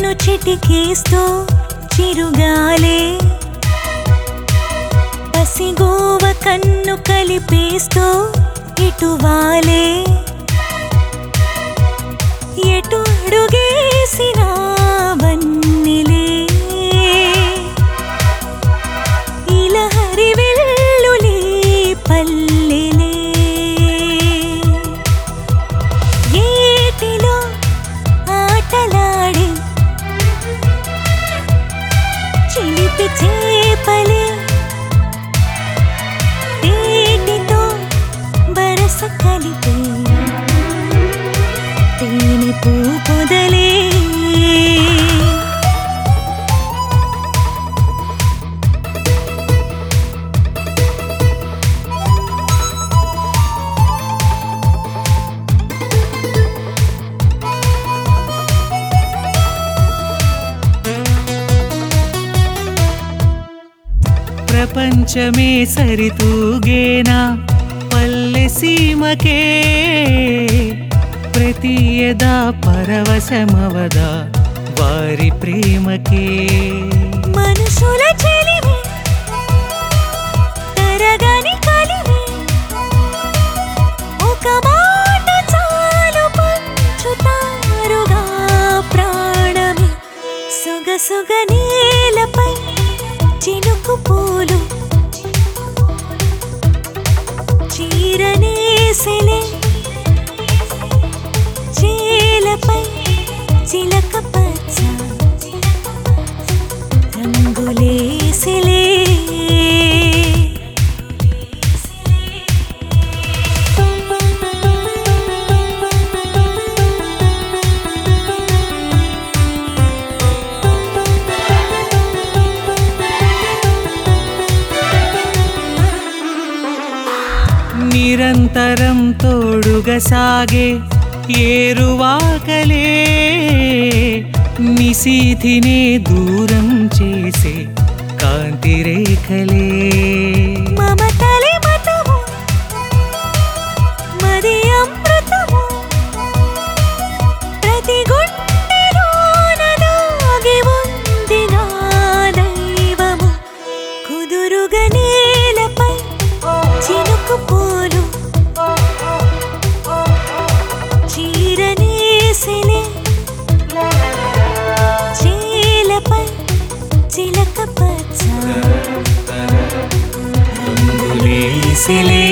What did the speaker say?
కన్ను చిటికేస్తూ చిరుగాలే పసిగోవ కన్ను కలిపేస్తూ ఇటువాలే ఎటు అడుగేసినా వన్నెలే ఇలహరి వెల్లులే పల్లెలే ఏటిలో ఆటలాడే చిలిపి చేపలే తేటితో బరస కలిపే తేనె పూ పొదలే ప్రపంచమే సరితూగేనా పల్లె సీమకే ప్రతి యదా పరవశమవదా వారి ప్రేమకే మనుషుల చెలిమి తరగని కలిమి ఒక మాట చాలు పంచుతారుగా ప్రాణమి సొగసుగ నేలపై చినుకు పూలు చీరనేసెలే చేలపై చిలక పచ్చ రంగులేసిలే నిరంతరం తోడుగా సాగే ఏరువాకలే నిశీధినే దూరం చేసే కాంతి రేఖలే మమతలి మతము మది అమృతము ప్రతి గుండెలోన దాగి ఉంది నా దైవము కుదురుగా నేలపై చినుకు పూలు చీరనేసిలే చీలపై చిలక పచ్చ రంగులేసిలే